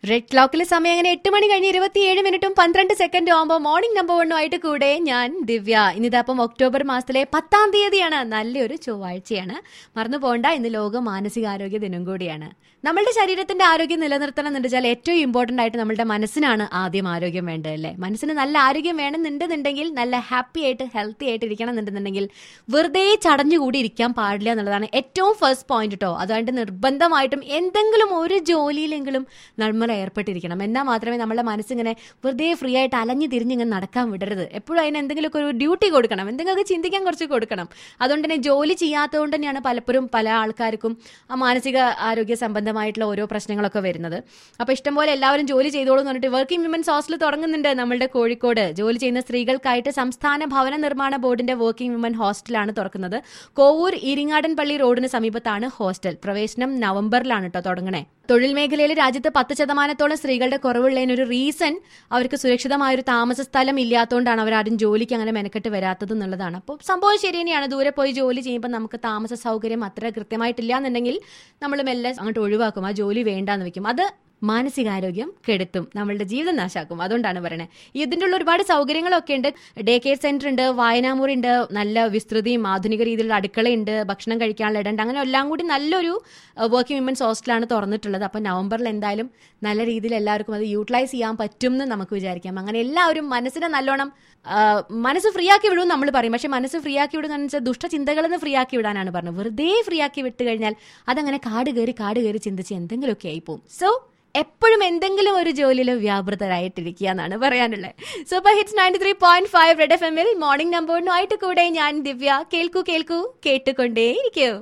red ക്ലോക്കിലെ സമയം അങ്ങനെ എട്ട് മണി കഴിഞ്ഞ് ഇരുപത്തിയേഴ് മിനിറ്റും പന്ത്രണ്ട് സെക്കൻഡും ആകുമ്പോൾ മോർണിംഗ് നമ്പർ വണ്ണുമായിട്ട് കൂടെ ഞാൻ ദിവ്യ ഇന്നിതപ്പം ഒക്ടോബർ മാസത്തിലെ പത്താം തീയതിയാണ് നല്ലൊരു ചൊവ്വാഴ്ചയാണ് മറന്നു പോകണ്ട ഇന്ന് ലോക മാനസികാരോഗ്യ ദിനം കൂടിയാണ് നമ്മളുടെ ശരീരത്തിന്റെ ആരോഗ്യം നിലനിർത്തണം എന്ന് വെച്ചാൽ ഏറ്റവും ഇമ്പോർട്ടന്റ് ആയിട്ട് നമ്മളുടെ മനസ്സിനാണ് ആദ്യം ആരോഗ്യം വേണ്ടത് അല്ലേ മനസ്സിന് നല്ല ആരോഗ്യം വേണമെന്നുണ്ടെന്നുണ്ടെങ്കിൽ നല്ല ഹാപ്പി ആയിട്ട് ഹെൽത്തി ആയിട്ട് ഇരിക്കണം എന്നുണ്ടെന്നുണ്ടെങ്കിൽ വെറുതെ ചടഞ്ഞുകൂടി ഇരിക്കാൻ പാടില്ല എന്നുള്ളതാണ് ഏറ്റവും ഫസ്റ്റ് പോയിന്റ് കേട്ടോ അതുകൊണ്ട് നിർബന്ധമായിട്ടും എന്തെങ്കിലും ഒരു ജോലിയിലെങ്കിലും നമ്മൾ ഏർപ്പെട്ടിരിക്കണം എന്നാൽ മാത്രമേ നമ്മുടെ മനസ്സിങ്ങനെ വെറുതെ ഫ്രീ ആയിട്ട് അലഞ്ഞു തിരിഞ്ഞിങ്ങനെ നടക്കാൻ വിടരുത് എപ്പോഴും അതിന് എന്തെങ്കിലുമൊക്കെ ഒരു ഡ്യൂട്ടി കൊടുക്കണം എന്തെങ്കിലുമൊക്കെ ചിന്തിക്കാൻ കുറച്ച് കൊടുക്കണം അതുകൊണ്ട് തന്നെ ജോലി ചെയ്യാത്തതുകൊണ്ട് തന്നെയാണ് പലപ്പോഴും പല ആൾക്കാർക്കും ആ മാനസിക ആരോഗ്യ സംബന്ധമായിട്ടുള്ള ഓരോ പ്രശ്നങ്ങളൊക്കെ വരുന്നത് അപ്പോൾ ഇഷ്ടംപോലെ എല്ലാവരും ജോലി ചെയ്തോളൂ എന്ന് പറഞ്ഞിട്ട് വർക്കിംഗ് വിമൻസ് ഹോസ്റ്റൽ തുടങ്ങുന്നുണ്ട് നമ്മളുടെ കോഴിക്കോട് ജോലി ചെയ്യുന്ന സ്ത്രീകൾക്കായിട്ട് സംസ്ഥാന ഭവന നിർമ്മാണ ബോർഡിന്റെ വർക്കിംഗ് വിമൻ ഹോസ്റ്റലാണ് തുറക്കുന്നത് കോവൂർ ഇരിങ്ങാടൻ പള്ളി റോഡിന് സമീപത്താണ് ഹോസ്റ്റൽ പ്രവേശനം നവംബറിലാണ് കേട്ടോ തുടങ്ങണേ തൊഴിൽ മേഖലയിൽ രാജ്യത്ത് പത്ത് ശതമാനത്തോളം സ്ത്രീകളുടെ കുറവുള്ളതിന് ഒരു റീസൺ അവർക്ക് സുരക്ഷിതമായ ഒരു താമസ സ്ഥലം ഇല്ലാത്തതുകൊണ്ടാണ് അവർ ആരും ജോലിക്ക് അങ്ങനെ മെനക്കെട്ട് വരാത്തത് എന്നുള്ളതാണ് അപ്പോൾ സംഭവം ശരി തന്നെയാണ് ദൂരെ പോയി ജോലി ചെയ്യുമ്പോൾ നമുക്ക് താമസ സൗകര്യം അത്ര കൃത്യമായിട്ടില്ല എന്നുണ്ടെങ്കിൽ നമ്മൾ മെല്ലെ അങ്ങോട്ട് ഒഴിവാക്കും ആ ജോലി വേണ്ടാന്ന് വെക്കും അത് മാനസികാരോഗ്യം കെടുത്തും നമ്മളുടെ ജീവിതം നാശാക്കും അതുകൊണ്ടാണ് പറയുന്നത് ഇതിൻ്റെ ഉള്ള ഒരുപാട് സൗകര്യങ്ങളൊക്കെ ഉണ്ട് ഡേ കെയർ സെന്റർ ഉണ്ട് വായനാമുറി ഉണ്ട് നല്ല വിസ്തൃതിയും ആധുനിക രീതിയിലുള്ള അടുക്കളയുണ്ട് ഭക്ഷണം കഴിക്കാനുള്ള ഇടണ്ട് അങ്ങനെ എല്ലാം കൂടി നല്ലൊരു വർക്കിംഗ് വിമൻസ് ഹോസ്റ്റലാണ് തുറന്നിട്ടുള്ളത് അപ്പം നവംബറിൽ എന്തായാലും നല്ല രീതിയിൽ എല്ലാവർക്കും അത് യൂട്ടിലൈസ് ചെയ്യാൻ പറ്റും എന്ന് നമുക്ക് വിചാരിക്കാം അങ്ങനെ എല്ലാവരും മനസ്സിനെ നല്ലോണം ആ, മനസ്സ് ഫ്രീ ആക്കി വിടും നമ്മൾ പറയും പക്ഷെ മനസ്സ് ഫ്രീ ആക്കി വിടുക വെച്ചാൽ ദുഷ്ടചിന്തകളിൽ നിന്ന് ഫ്രീ ആക്കി വിടാനാണ് പറഞ്ഞത് വെറുതെ ഫ്രീ ആക്കി വിട്ട് കഴിഞ്ഞാൽ അതങ്ങനെ കാട് കയറി കാട് കയറി ചിന്തിച്ച് എന്തെങ്കിലുമൊക്കെ ആയി പോകും സോ എപ്പോഴും എന്തെങ്കിലും ഒരു ജോലിയിൽ വ്യാപൃതരായിട്ടിരിക്കുക എന്നാണ് പറയാനുള്ളത് super hits ninety three point five red F എമ്മിൽ മോർണിംഗ് നമ്പറിനുമായിട്ട് കൂടെ ഞാൻ ദിവ്യ കേൾക്കൂ കേൾക്കൂ കേട്ടുകൊണ്ടേയിരിക്കൂ